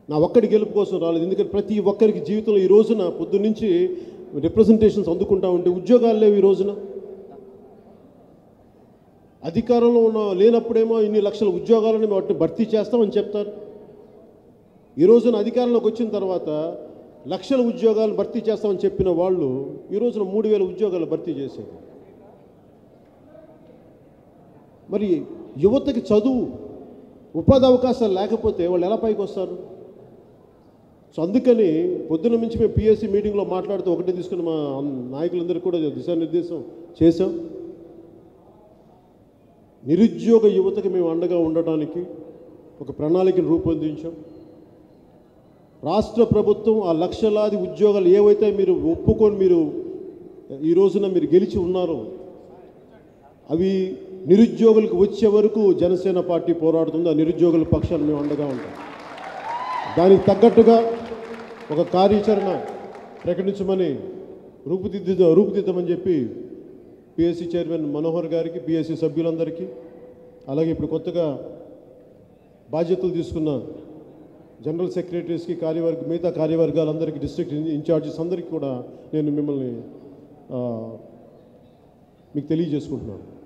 నా ఒక్కడి గెలుపు కోసం రాలేదు ఎందుకంటే ప్రతి ఒక్కరికి జీవితంలో ఈ రోజున పొద్దున్నుంచి రిప్రజెంటేషన్స్ అందుకుంటా ఉంటే ఉద్యోగాలు లేవు ఈ రోజున అధికారంలో ఉన్న లేనప్పుడేమో ఇన్ని లక్షల ఉద్యోగాలని వాటిని భర్తీ చేస్తామని చెప్తారు ఈ రోజున అధికారంలోకి వచ్చిన తర్వాత లక్షల ఉద్యోగాలు భర్తీ చేస్తామని చెప్పిన వాళ్ళు ఈ రోజున మూడు వేల ఉద్యోగాలు భర్తీ చేశారు మరి యువతకి చదువు ఉపాధి అవకాశాలు లేకపోతే వాళ్ళు ఎలా పైకి వస్తారు సో అందుకని పొద్దున నుంచి మేము పిఎస్సి మీటింగ్లో మాట్లాడుతూ ఒకటే తీసుకుని మా నాయకులందరికీ కూడా దిశానిర్దేశం చేశాం నిరుద్యోగ యువతకి మేము అండగా ఉండటానికి ఒక ప్రణాళికను రూపొందించాం రాష్ట్ర ప్రభుత్వం ఆ లక్షలాది ఉద్యోగాలు ఏవైతే మీరు ఒప్పుకొని మీరు ఈ రోజున మీరు గెలిచి ఉన్నారో అవి నిరుద్యోగులకు వచ్చే వరకు జనసేన పార్టీ పోరాడుతుంది ఆ నిరుద్యోగుల పక్షాన్ని మేము అండగా ఉంటాం దానికి తగ్గట్టుగా ఒక కార్యాచరణ ప్రకటించమని రూపుదిద్దు రూపుదిద్దామని చెప్పి పిఎస్సి చైర్మన్ మనోహర్ గారికి పిఎస్సి సభ్యులందరికీ అలాగే ఇప్పుడు కొత్తగా బాధ్యతలు తీసుకున్న జనరల్ సెక్రటరీస్కి కార్యవర్గ మిగతా కార్యవర్గాలందరికీ డిస్ట్రిక్ట్ ఇన్ఛార్జెస్ అందరికీ కూడా నేను మిమ్మల్ని ఆ, మీకు తెలియజేసుకుంటున్నాను